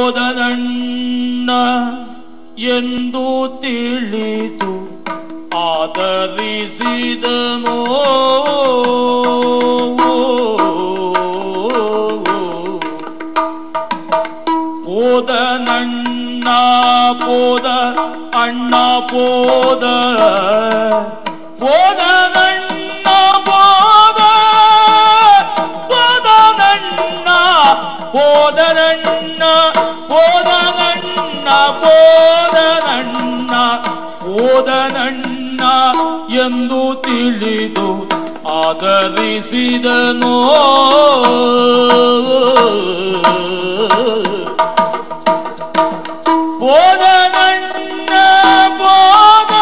ಹೋದನಣ್ಣ ಎಂದು ತಿಳಿದು ಆದರಿಸಿದನೋ ಪೋದನಣ್ಣ ಪೋದ ಅಣ್ಣ ಪೋದ ಪೋದನಣ್ಣ ಪೋದ ಪೋದನಣ್ಣ ಪೋದನಣ್ಣ ಪೋದನಣ್ಣ ಪೋದನಣ್ಣ ಪೋದನಣ್ಣ ಎಂದು ತಿಳಿದು ಆದರಿಸಿದನೋ ಬೋಧನಣ್ಣ ಬೋಧ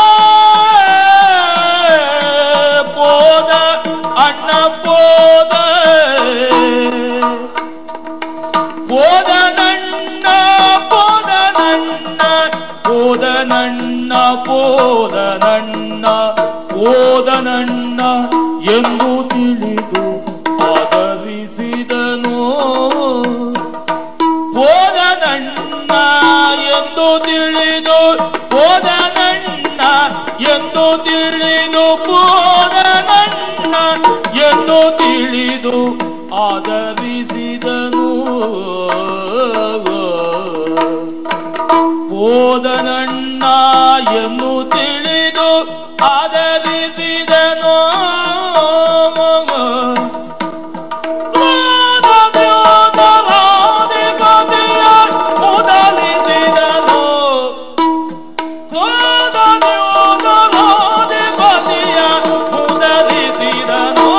ಬೋಧ ಅಣ್ಣ ಬೋಧ ಬೋಧನಣ್ಣ ಬೋಧನಣ್ಣ ಬೋಧನಣ್ಣ ಬೋಧನಣ್ಣ ಬೋಧನಣ್ಣ ಎಂದು ತಿಳಿದು ಆದರಿಸಿದನೋ ಬೋಧನಣ್ಣ ಎಂದು ತಿಳಿದು ಬೋಧನಣ್ಣ ಎಂದು ತಿಳಿದು ಬೋಧನಣ್ಣ ಎಂದು ತಿಳಿದು ಆದರಿಸಿದನು ಬೋಧನಣ್ಣ ಎಂದು ತಿಳಿದು ಆದರಿಸಿದನು ಮೊದಲಿಸಿದನು ಮುದಲಿಸಿದನು